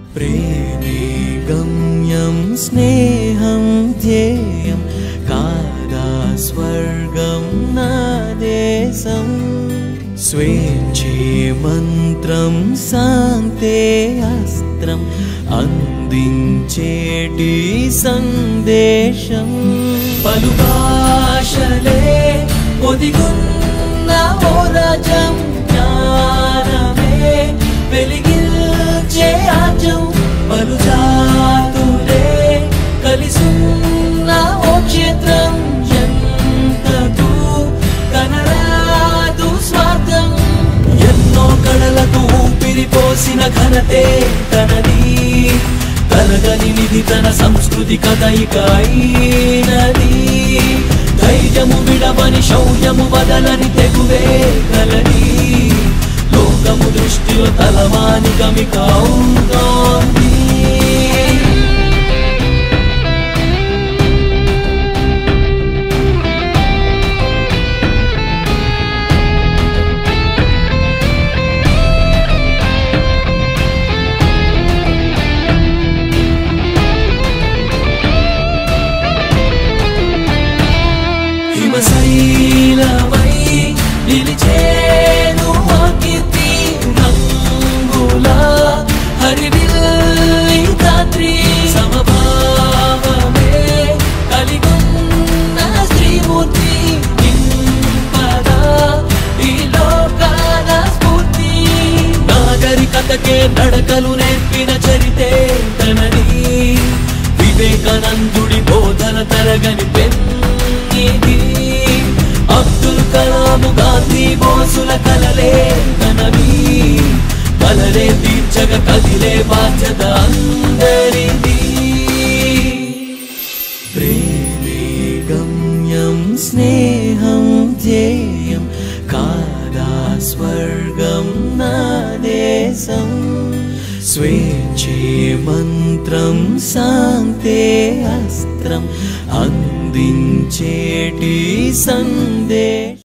ప్రేమే గమ్యం స్నేహం ధ్యేయం కాదా స్వర్గం నా దేశం స్వేచ్ఛే మంత్రం శాంతే అస్త్రం అందించేటి సందేశం పలు భాషలే ఒదిగున్న ఓ రాజం జ్ఞానమే వెలిగిల్చే ఆజం పలు జాతులే కలిసున్న ఓ క్షేత్రం ఎంతకు కనరాదు స్వార్థం ఎన్నో కళలకు ఊపిరి పోసిన ఘనతే తనది తరగని నిధి తన సంస్కృతి కదయిక అయినది ధైర్యము విడవని శౌర్యము వదలని తెగువే కలది లోకము దృష్టిలో తలవాని గమిక అవుతోంది హిమశైలమై నిలిచేను ఆ కీర్తి రంగుల హరివిల్లి రాత్రి సమభావమే కలిగున్న శ్రీమూర్తి నింపదా ఈ లోకాల స్ఫూర్తి నాగరికతకే నడకలు నేర్పిన చరితే తనది వివేకానందుడి బోధన తరగని పెన్నిది అబ్దుల్ కలాం గాంధీ బోసుల కలలే తనవి కలలే తీర్చగ కదిలే బాధ్యత అందరిది ప్రేమే గమ్యం స్నేహం ధ్యేయం కాదా స్వర్గం నా దేశం స్వేచ్ఛే మంత్రం శాంతే అస్త్రం అందించేటి సందేశం